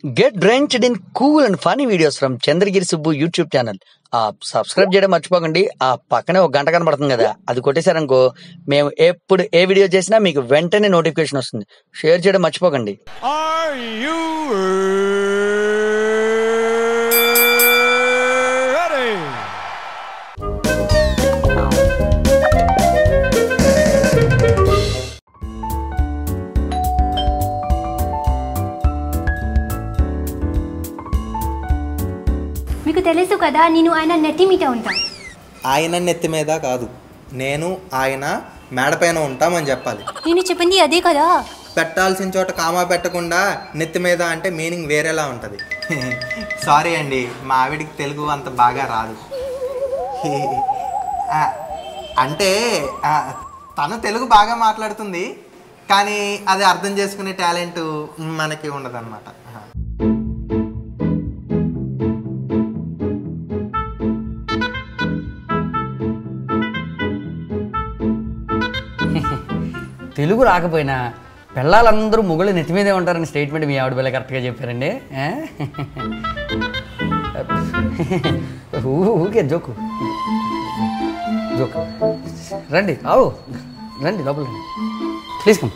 Get drenched in cool and funny videos from Chandragiri Subbu YouTube channel ఆ subscribe చేయడం మర్చిపోకండి ఆ పక్కనే ఒక గంట కనబడుతుంది కదా అది కొట్టేశారనుకో మేము ఎప్పుడు ఏ వీడియో చేసినా మీకు వెంటనే నోటిఫికేషన్ వస్తుంది షేర్ చేయడం మర్చిపోకండి Are you ready? మీకు తెలుసు కదా నేను ఆయన నెట్టి మీట ఉంటా ఆయన నెత్తి మీద కాదు నేను ఆయన మేడపైన ఉంటామని చెప్పాలి నేను చెప్పింది అదే కదా పెట్టాల్సిన చోట కామా పెట్టకుండా నెత్తి మీద అంటే మీనింగ్ వేరేలా ఉంటుంది సారీ అండి మా ఆవిడికి తెలుగు అంత బాగా రాదు ఆ, అంటే ఆ, తను తెలుగు బాగా మాట్లాడుతుంది కానీ అది అర్థం చేసుకునే టాలెంట్ మనకి ఉండదన్నమాట తెలుగు రాకపోయినా పిల్లలందరూ మొగుళ్ళు నెత్తి మీదే ఉంటారని స్టేట్మెంట్ మీ ఆవిడ పిల్ల కరెక్ట్గా చెప్పారండి ఆ? ఊ- ఊరికే జోకు జోకు రండి ఆవు రండి లోపల రండి ప్లీజ్ కమ్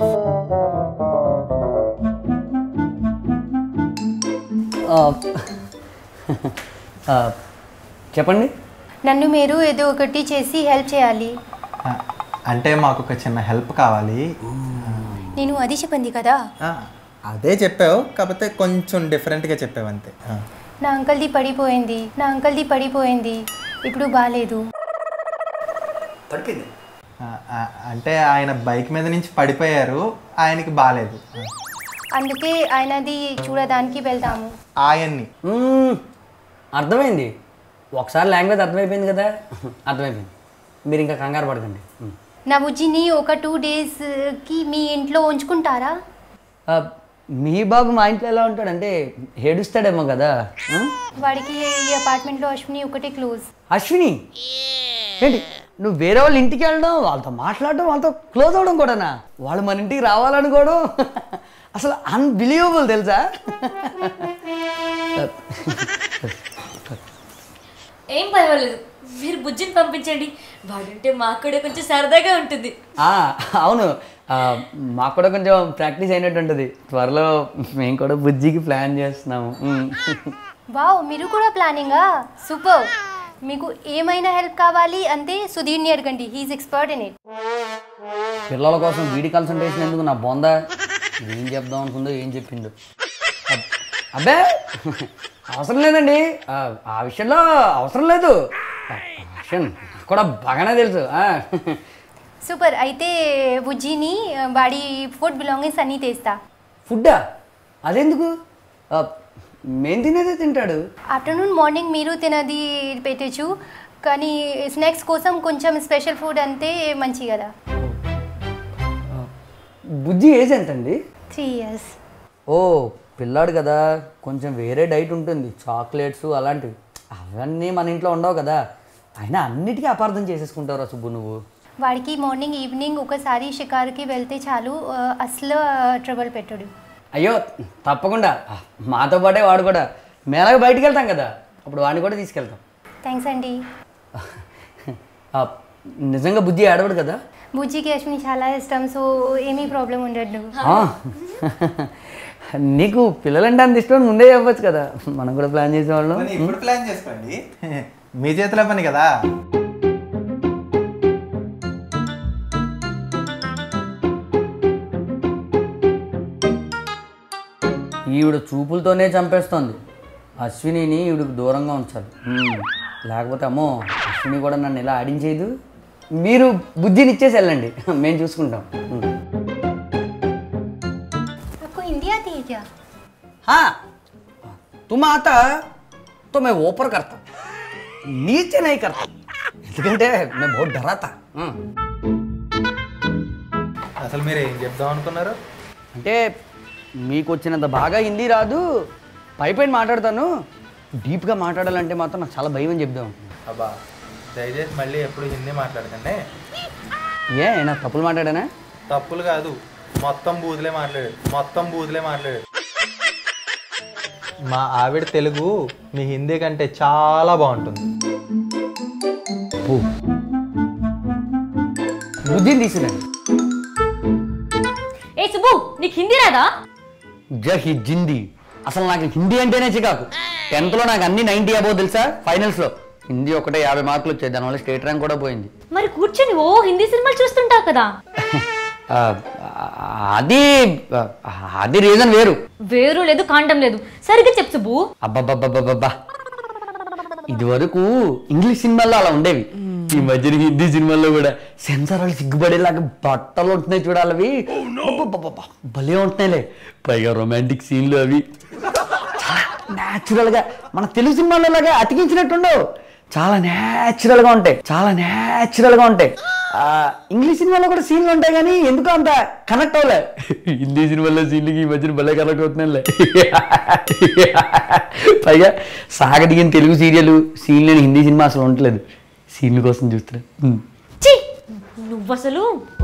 చెప్పండి నన్ను మీరు ఏదో ఒకటి చేసి హెల్ప్ చేయాలి ఆ, అంటే మాకు ఒక చిన్న హెల్ప్ కావాలి నేను అది చెప్పింది కదా ఆ, అదే చెప్పావు కాకపోతే కొంచెం డిఫరెంట్గా చెప్పావు అంతే ఆ. నా అంకల్ది పడిపోయింది నా అంకల్ది పడిపోయింది ఇప్పుడు బాగాలేదు పడిపోయింది ఆ, ఆ, అంటే ఆయన బైక్ మీద నుంచి పడిపోయారు ఆయనకి బాగాలేదు అందుకే ఆయనది చూడడానికి వెళ్తాము ఆయన్ని మ్మ్. అర్థమైంది ఒకసారి లాంగ్వేజ్ అర్థమైపోయింది కదా అర్థమైపోయింది మీరు ఇంకా కంగారు పడకండి మ్మ్. నా బుజ్జిని ఒక టూ డేస్కి మీ ఇంట్లో ఉంచుకుంటారా ఆ, మీ బాబు మా ఇంట్లో ఎలా ఉంటాడంటే ఏడుస్తాడేమో కదా ఆ? వాడికి ఈ అపార్ట్మెంట్లో అశ్విని ఒకటే క్లోజ్ అశ్విని ఏంటి నువ్వు వేరే వాళ్ళ ఇంటికి వెళ్ళడం వాళ్ళతో మాట్లాడడం వాళ్ళతో క్లోజ్ అవ్వడం కూడానా వాళ్ళు మన ఇంటికి రావాలనుకోవడం అసలు అన్బిలీవబుల్ తెలుసా ఏం పర్వాలేదు మీరు బుజ్జిని పంపించండి వాడుంటే మాకు కూడా కొంచెం సరదాగా ఉంటుంది ఆ, అవును ఆ, మాకు కూడా కొంచెం ప్రాక్టీస్ అయినట్టు ఉంటుంది త్వరలో మేము కూడా బుజ్జికి ప్లాన్ చేస్తున్నాము మ్మ్. వావ్ మీరు కూడా ప్లానింగా సూపర్ మీకు ఏమైనా హెల్ప్ కావాలి అంటే సుధీర్ని అడగండి హీఈస్ ఎక్స్పర్ట్ ఇన్ ఇట్ పిల్లల కోసం వీడి కన్సల్టేషన్ ఎందుకు నా బొంద ఏం చెప్దాం అనుకుందో ఏం చెప్పిండు అబ్- అబ్బే అవసరం లేదండి ఆ, ఆ విషయంలో అవసరం లేదు ఆ విషయం నాకు కూడా బాగానే తెలుసు ఆ. సూపర్ అయితే బుజ్జిని ఆ, వాడి ఫుడ్ బిలాంగింగ్స్ అన్నీ తెస్తా ఫుడ్డా అదెందుకు ఆ, మేం తినేదే తింటాడు ఆఫ్టర్నూన్ మార్నింగ్ మీరు తినది పెట్టచ్చు కానీ స్నాక్స్ కోసం కొంచెం స్పెషల్ ఫుడ్ అంటే మంచి కదా బుజ్జి ఏజ్ ఎంతండి త్రీ ఇయర్స్ ఓ పిల్లాడు కదా కొంచెం వేరే డైట్ ఉంటుంది చాక్లెట్స్ అలాంటివి అవన్నీ మన ఇంట్లో ఉండవు కదా అయినా అన్నిటికీ అపార్థం చేసేసుకుంటావురా సుబ్బు నువ్వు వాడికి మార్నింగ్ ఈవినింగ్ ఒకసారి షికారుకి వెళ్తే చాలు ఆ, అసలు ట్రబుల్ పెట్టడు అయ్యో తప్పకుండా ఆ, మాతో పాటే వాడు కూడా మేళగా బయటికి వెళ్తాం కదా అప్పుడు వాడిని కూడా తీసుకెళ్తాం థ్యాంక్స్ అండి ఆ, నిజంగా బుద్ధి ఆడవాడు కదా బుజ్జికి అశ్విని చాలా ఇష్టం సో ఏమీ ప్రాబ్లం ఉండదు ఆ, నీకు పిల్లలంటే అంత ఇష్టం అని ముందే చెప్పొచ్చు కదా మనం కూడా ప్లాన్ చేసేవాళ్ళం పోనీ ఇప్పుడు ప్లాన్ చేసుకోండి మీ చేతిలో పని కదా ఈవిడ చూపులతోనే చంపేస్తోంది అశ్వినిని ఈవిడకు దూరంగా ఉంచాలి మ్మ్. లేకపోతే అమ్మో అశ్విని కూడా నన్ను ఇలా ఆడించేదు మీరు బుద్ధిని ఇచ్చేసి వెళ్ళండి మేము చూసుకుంటాం మ్మ్. आपको हिंदी आती है क्या हाँ तुम आता तो मैं ऊपर करता नीचे नहीं करता ఎందుకంటే मैं बहुत डरा था మ్మ్. అసలు మీరు ఏం చెప్దాం అనుకున్నారు అంటే మీకు వచ్చినంత బాగా హిందీ రాదు పై పైన మాట్లాడతాను డీప్గా మాట్లాడాలంటే మాత్రం నాకు చాలా భయం అని చెప్దాం అబ్బా దయచేసి మళ్ళీ ఎప్పుడు హిందీ మాట్లాడకండి ఏ నా తప్పులు మాట్లాడానా తప్పులు కాదు మొత్తం బూతులే మాట్లాడాడు మొత్తం బూతులే మాట్లాడాడు మా ఆవిడ తెలుగు మీ హిందీ కంటే చాలా బాగుంటుంది బుద్ధిని తీసుకురండి ఏ సుబ్బు నీకు హిందీ రాదా జహి జింది అసలు నాకు హిందీ అంటేనే చికాకు టెన్త్లో నాకు అన్ని నైంటీ అబౌ తెలుసా ఫైనల్స్లో హిందీ ఒకటే యాభై మార్కులు వచ్చాయి దానివల్ల స్టేట్ ర్యాంక్ కూడా పోయింది మరి కూర్చొని ఓ హిందీ సినిమాలు చూస్తుంటావు కదా ఆ, అది అది రీజన్ వేరు వేరు లేదు కాండం లేదు సరిగ్గా చెప్పు సుబ్బు అబ్బబ్బబ్బబ్బబ్బా ఇది వరకు ఇంగ్లీష్ సినిమాల్లో అలా ఉండేవి ఈ మధ్యన హిందీ సినిమాల్లో కూడా సెన్సార్ వాళ్ళు సిగ్గుపడేలాగా బట్టలు ఉంటున్నాయి చూడాలి అవి అబ్బబ్బబ్బబ్బా, భలే ఉంటున్నాయిలే పైగా రొమాంటిక్ సీన్లు అవి చాలా natural గా మన తెలుగు సినిమాల్లో లాగా అతికించినట్టుండవు చాలా natural గా ఉంటాయి చాలా natural గా ఉంటాయి ఆ, ఇంగ్లీష్ సినిమాలో కూడా సీన్లు ఉంటాయి కానీ ఎందుకో అంత కనెక్ట్ అవ్వలే హిందీ సినిమాల్లో సీన్లకి ఈ మధ్యన భలే కనెక్ట్ అవుతున్నాయిలే పైగా సాగదిగిన తెలుగు సీరియల్ సీన్ లేని హిందీ సినిమా అసలు ఉండట్లేదు సీన్ల కోసం చూస్తున్నా ఉమ్. ఛీ నువ్వు అసలు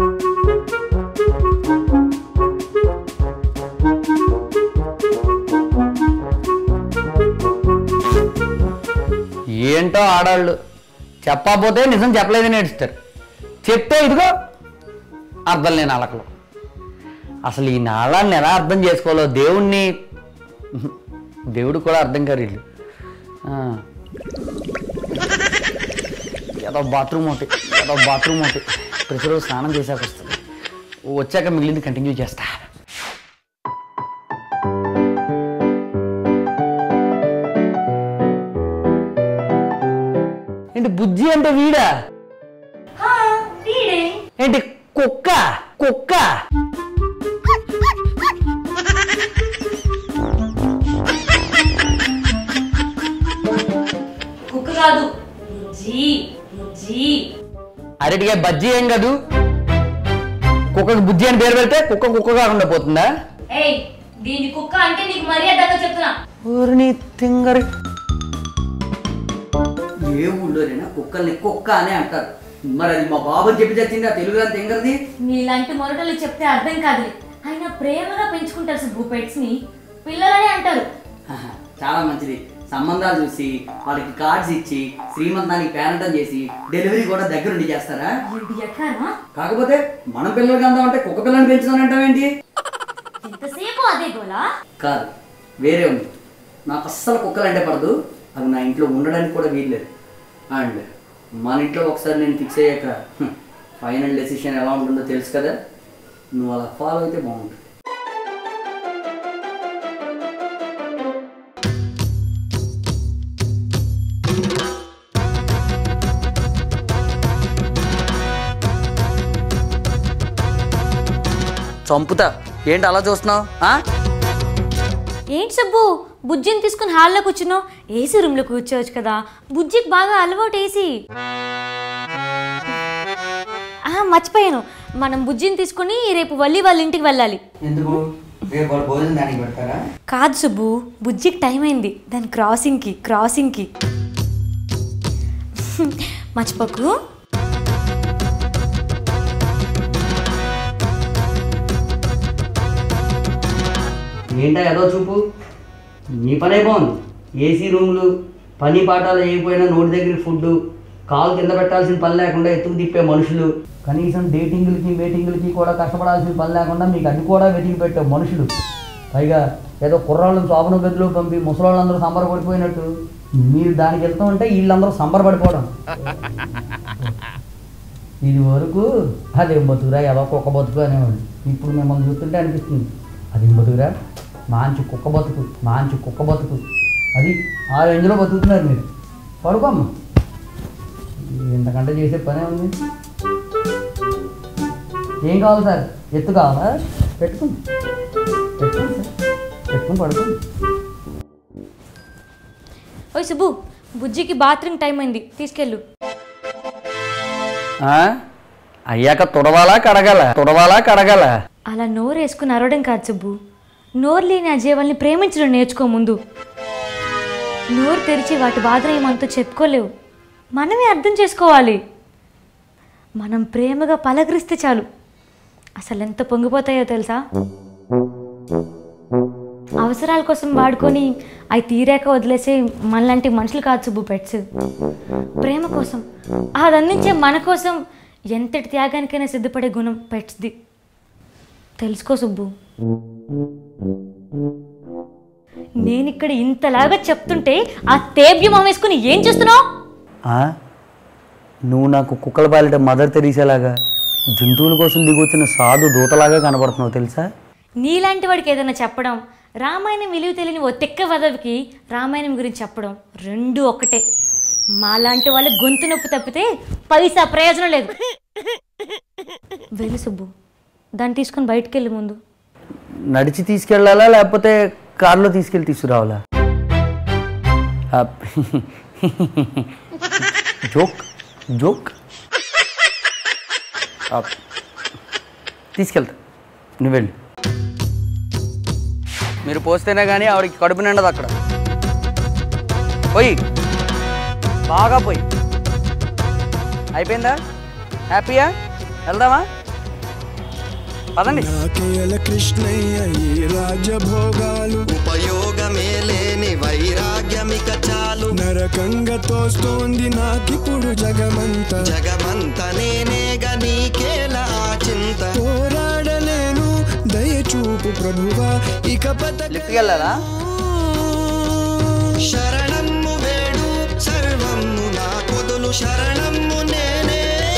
ఏంటో ఆడాళ్ళు చెప్పకపోతే నిజం చెప్పలేదని ఏడుస్తారు చెప్తే ఇదిగో అర్థం లేని అలకలు అసలు ఈ నాళాన్ని ఎలా అర్థం చేసుకోవాలో దేవుణ్ణి దేవుడు కూడా అర్థం కారు వీళ్ళు ఆ. ఏదో బాత్రూమ్ ఒకటి ఏదో బాత్రూమ్ ఒకటి ప్రతిరోజు స్నానం చేశాక వస్తుంది వచ్చాక మిగిలింది కంటిన్యూ చేస్తా ఏంటి బుజ్జి అంటే వీడా హా, వీడే ఏంటి కుక్క కుక్క కుక్క కాదు జీ జీ అరటిగా బజ్జీ ఏం కాదు కుక్కకు బుజ్జి అని పేరు పెడితే కుక్క కుక్క కాకుండా పోతుందా ఏయ్ దీని కుక్క అంటే నీకు మర్యాదగా చెప్తున్నా ఊరిని తింగరి ఏ ఊళ్ళోనైనా కుక్కల్ని కుక్క అనే అంటారు మరి అది మా బాబు చెప్పి చచ్చింది ఆ తెలుగు అని తింగరది మీలాంటి మొరటలు చెప్తే అర్థం కాదు ఆయన ప్రేమగా పెంచుకుంటారు సుబ్బు పెట్స్ ని పిల్లలనే అంటారు చాలా మంచిది సంబంధాలు చూసి వాళ్ళకి కార్డ్స్ ఇచ్చి శ్రీమంతానికి పేరంటం చేసి డెలివరీ కూడా దగ్గరుండి చేస్తారా ఏంటి ఎక్కారా కాకపోతే మన పిల్లలకి అందాం అంటే కుక్క పిల్లని పెంచుతానంటావేంటి ఎంతసేపు అదే గోలా కాదు వేరే ఉంది నాకు అస్సలు కుక్కలు అంటే పడదు అవి నా ఇంట్లో ఉండడానికి కూడా వీల్లేదు అండ్ మన ఇంట్లో ఒకసారి నేను ఫిక్స్ అయ్యాక ఫైనల్ డెసిషన్ ఎలా ఉంటుందో తెలుసు కదా నువ్వు అలా ఫాలో అయితే బాగుంటుంది చంపుతా ఏంటి అలా చూస్తున్నావు ఏంటి సబ్బు బుజ్జిని తీసుకుని హాల్లో కూర్చున్నావు ఏసీ రూమ్ లో కూర్చోవచ్చు కదా బుజ్జికి బాగా అలవాటు ఏసీ ఆ, మర్చిపోయాను మనం బుజ్జిని తీసుకుని రేపు వల్లి వాళ్ళ ఇంటికి వెళ్ళాలి ఎందుకు రేపు వాళ్ళు భోజనం దానికి పెడతారా కాదు సుబ్బు బుజ్జికి టైం అయింది దాని క్రాసింగ్కి క్రాసింగ్కి మర్చిపోకు ఏంటా ఏదో చూపు నీ పనే బాగుంది ఏసీ రూమ్లు పని పాఠాలు చేయకపోయినా నోటి దగ్గర ఫుడ్ కాలు కింద పెట్టాల్సిన పని లేకుండా ఎత్తుకు తిప్పే మనుషులు కనీసం డేటింగ్లకి మీటింగ్లకి కూడా కష్టపడాల్సిన పని లేకుండా మీకు అది కూడా వెతికి పెట్టే మనుషులు పైగా ఏదో కుర్రాళ్ళని శోభన గదిలో పంపి ముసలాళ్ళందరూ సంబరపడిపోయినట్టు మీరు దానికి వెళ్తూ ఉంటే వీళ్ళందరూ సంబరపడిపోవడం ఇది వరకు అదేం బతుకురా ఏదో కుక్క బతుకు అనేవాడు ఇప్పుడు మిమ్మల్ని చూస్తుంటే అనిపిస్తుంది అదేం బతుకురా మంచి కుక్క బతుకు మంచి కుక్క బతుకు అది ఆ రేంజ్లో బతుకుతున్నారు మీరు పడుకోమ్మ ఇంతకంటే చేసే పనే ఉంది ఏం కావాలి సార్ ఎత్తు కావాలా పెట్టుకోండి పెట్టుకోండి సార్ పెట్టుకొని పడుకోండి ఓయ్ సుబ్బు బుజ్జికి బాత్రూమ్ టైం అయింది తీసుకెళ్ళు అయ్యాక తుడవాలా కడగల తుడవాలా కడగల అలా నోరు వేసుకుని అరవడం కాదు సుబ్బు నోరు లేని ఆ జీవాల్ని ప్రేమించడం నేర్చుకో ముందు నోరు తెరిచి వాటి బాధ ఏమంతో చెప్పుకోలేవు మనమే అర్థం చేసుకోవాలి మనం ప్రేమగా పలకరిస్తే చాలు అసలు ఎంత పొంగిపోతాయో తెలుసా అవసరం అవసరాల కోసం వాడుకొని అవి తీరాక వదిలేసే మనలాంటి మనుషులు కాదు సుబ్బు పెట్స్ ప్రేమ కోసం అది అందించే మన కోసం ఎంతటి త్యాగానికైనా సిద్ధపడే గుణం పెట్స్ది తెలుసుకో సుబ్బు నేను ఇక్కడ ఇంతలాగా చెప్తుంటే ఆ తేబ్యం వేసుకుని ఏం చేస్తున్నావు ఆ? నువ్వు నాకు కుక్కల పాలిట మదర్ తెరీసేలాగా జంతువుల కోసం దిగొచ్చిన సాధు దూతలాగా కనబడుతున్నావు తెలుసా నీలాంటి వాడికి ఏదైనా చెప్పడం రామాయణం విలువ తెలియని ఓ తెక్క వదవికి రామాయణం గురించి చెప్పడం రెండు ఒకటే మాలాంటి వాళ్ళ గొంతు నొప్పి తప్పితే పైసా ప్రయోజనం లేదు వెళ్ళు సుబ్బు దాన్ని తీసుకొని బయటికి వెళ్ళి ముందు నడిచి తీసుకెళ్ళాలా లేకపోతే కారులో తీసుకెళ్ళి తీసుకురావాలా ఆ, జోక్ జోక్ ఆ, తీసుకెళ్తా నువ్వు వెళ్ళు మీరు పోస్తేనే కానీ ఆవిడకి కడుపు నిండదు అక్కడ పోయి బాగా పోయి అయిపోయిందా హ్యాపీయా వెళ్దామా పదండి నాకేల కృష్ణయ్య ఈ రాజభోగాలు ఉపయోగమే లేని వైరాగ్యమిక చాలు నరకంగా తోస్తోంది నాకిప్పుడు జగమంతా జగమంత నేనేగ నీకేల ఆ చింత పోరాడలేను దయచూపు ప్రభువా ఇక బతక లిఫ్ట్కి వెళ్ళాలా శరణమ్ము వేడు సర్వమ్ము నా కొదులు శరణమ్ము నేనే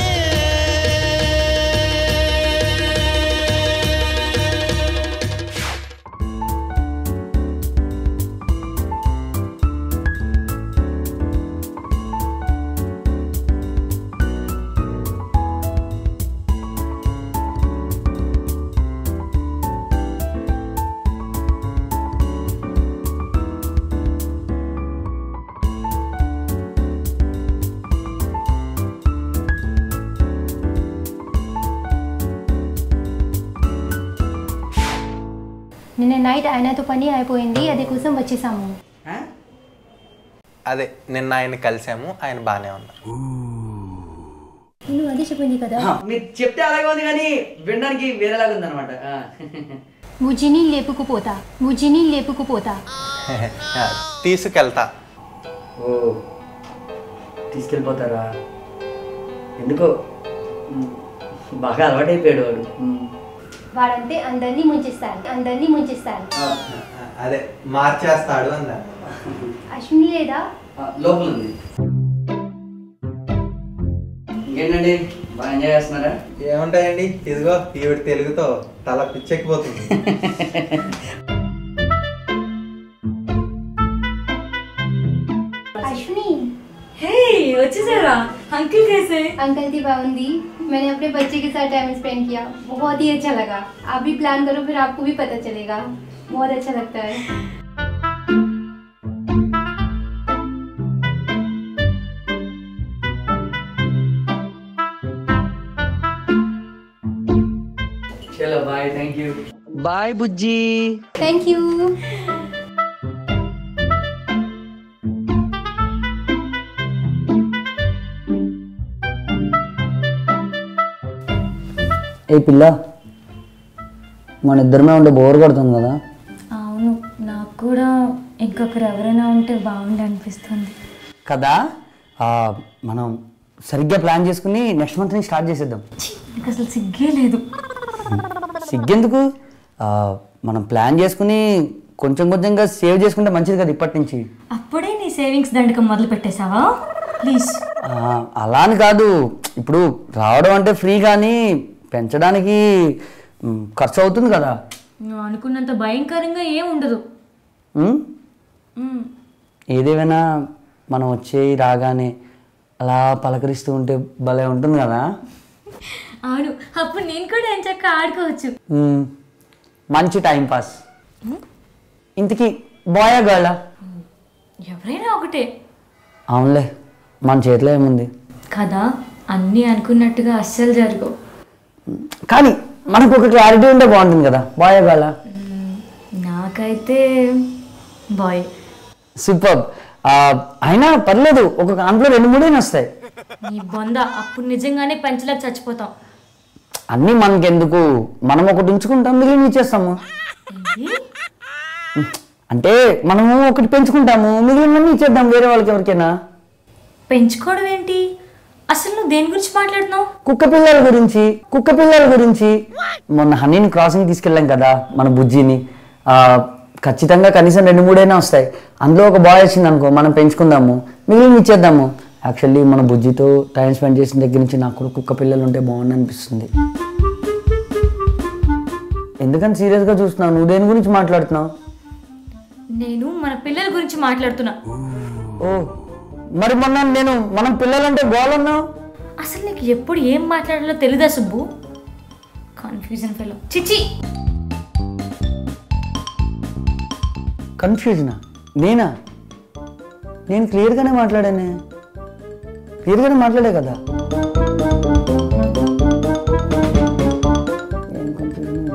నిన్న నైట్ ఆయనతో పని అయిపోయింది అది కోసం వచ్చేసాము అదే నిన్న ఆయన కలిసాము ఆయన బాగానే ఉన్నారు నేను అదే చెప్పింది కదా మీరు చెప్తే అలాగే ఉంది కానీ వినడానికి వేరేలాగా ఉంది అనమాట ముజిని లేపుకుపోతా ముజిని లేపుకుపోతా తీసుకెళ్తా ఓ తీసుకెళ్ళిపోతారా ఎందుకో మ్, బాగా అలవాటైపోయాడు వాడు మ్. వాడంతే అందరినీ ముంచేస్తాడు అందరినీ ముంచేస్తాడు అదే మార్చేస్తాడు అన్నారు అశ్విని లేదా ఆ, లోపల ఉంది ఇంకేంటండి బాగా ఎంజాయ్ చేస్తున్నారా ఏముంటాయండి ఇదిగో ఈవిడ తెలుగుతో తల పిచ్చెక్కిపోతుంది अश्विनी హే వచ్చేసారా అంకిల్ కేసే अंकल की पाबंदी मैंने अपने बच्चे के साथ टाइम स्पेंड किया बहुत ही अच्छा लगा आप भी प्लान करो फिर आपको भी पता चलेगा बहुत अच्छा लगता है చలో బాయ్ థ్యాంక్ యూ బాయ్ బుజ్జి थैंक यू ఏ పిల్ల మన ఇద్దరమే ఉంటే బోర్ కొడుతుంది కదా అవును నాకు కూడా ఇంకొకరు ఎవరైనా ఉంటే బాగుండి అనిపిస్తుంది కదా ఆ, మనం సరిగ్గా ప్లాన్ చేసుకుని నెక్స్ట్ మంత్ నుంచి స్టార్ట్ చేసేద్దాం నీకు అసలు సిగ్గే లేదు సిగ్గెందుకు ఆ, మనం ప్లాన్ చేసుకుని కొంచెం కొంచెంగా సేవ్ చేసుకుంటే మంచిది కదా ఇప్పటి నుంచి అప్పుడే నీ సేవింగ్స్ దండకం మొదలు పెట్టేశావా ప్లీజ్ ఆ, అలా అని కాదు ఇప్పుడు రావడం అంటే ఫ్రీ కానీ పెంచడానికి మ్, ఖర్చు అవుతుంది కదా నువ్వు అనుకున్నంత భయంకరంగా ఏం ఉండదు మ్? మ్. ఏదేమైనా మనం వచ్చేయి రాగానే అలా పలకరిస్తూ ఉంటే భలే ఉంటుంది కదా అవును అప్పుడు నేను కూడా ఎంచక్క ఆడుకోవచ్చు మ్, మంచి టైం పాస్ ఇంతకీ బాయా గర్లా ఎవరైనా ఒకటే అవునులే మన చేతిలో ఏముంది కదా అన్నీ అనుకున్నట్టుగా అస్సలు జరగవు కానీ మనకు ఒక క్లారిటీ ఉంటే బాగుంటుంది కదా బాయా గర్లా నాకైతే బాయ్ సూపర్ అయినా పర్లేదు ఒక దాంట్లో రెండు మూడైనా వస్తాయి నీ బొంద అప్పుడు నిజంగానే పంచలేక చచ్చిపోతాం అన్నీ మనకెందుకు మనం ఒకటి ఉంచుకుంటాం మిగిలిన ఇచ్చేస్తాము ఏంటి? అంటే మనము ఒకటి పెంచుకుంటాము మిగిలినవన్నీ ఇచ్చేద్దాం వేరే వాళ్ళకి ఎవరికైనా పెంచుకోవడం ఏంటి అసలు నువ్వు దేని గురించి మాట్లాడుతున్నావు కుక్క పిల్లల గురించి కుక్క పిల్లల గురించి మొన్న హనీని క్రాసింగ్ తీసుకెళ్ళాం కదా మన బుజ్జిని ఆ, ఖచ్చితంగా కనీసం రెండు మూడైనా వస్తాయి అందులో ఒక బాయ్ వచ్చింది అనుకో మనం పెంచుకుందాము మిగిలిన ఇచ్చేద్దాము యాక్చువల్లీ మన బుజ్జితో టైం స్పెండ్ చేసిన దగ్గర నుంచి నాకు కూడా కుక్క పిల్లలు ఉంటే బాగుంది అనిపిస్తుంది ఎందుకని సీరియస్గా చూస్తున్నావు నువ్వు దేని గురించి మాట్లాడుతున్నావు నేను మన పిల్లల గురించి మాట్లాడుతున్నా ఓ మరి మొన్న నేను మనం పిల్లలంటే గోలన్నావు అసలు నీకు ఎప్పుడు ఏం మాట్లాడాలో తెలీదా సుబ్బు కన్ఫ్యూజన్ ఫెలో చిచి కన్ఫ్యూజనా నేనా నేను క్లియర్గానే మాట్లాడానే క్లియర్గానే మాట్లాడే కదా ఏం confusion?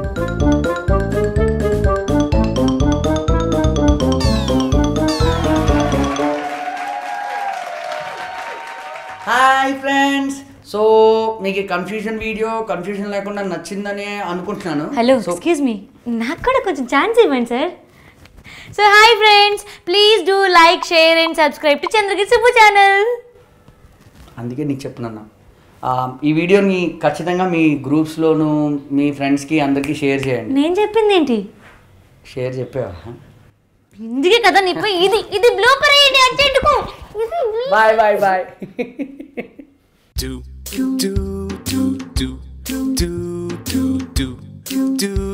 హాయ్ ఫ్రెండ్స్ సో మీకు కన్ఫ్యూజన్ వీడియో కన్ఫ్యూజన్ లేకుండా నచ్చిందని అనుకుంటున్నాను హలో సో ఎక్స్క్యూజ్ మీ నాకు కూడా కొంచెం ఛాన్స్ ఇవ్వండి sir so hi friends please do like share and subscribe to Chandragiri Subbu channel అందుకే నీకు చెప్తున్నాను ఆ, ఈ వీడియోని ఖచ్చితంగా మీ గ్రూప్స్లోను మీ ఫ్రెండ్స్కి అందరికీ షేర్ చేయండి నేను చెప్పింది ఏంటి షేర్ చెప్పావా ఇందుకే కదా నీపై ఇది ఇది బ్లోపర్ అయ్యింది అర్జెంటుకు ఇది bye bye bye do do do do do do do do do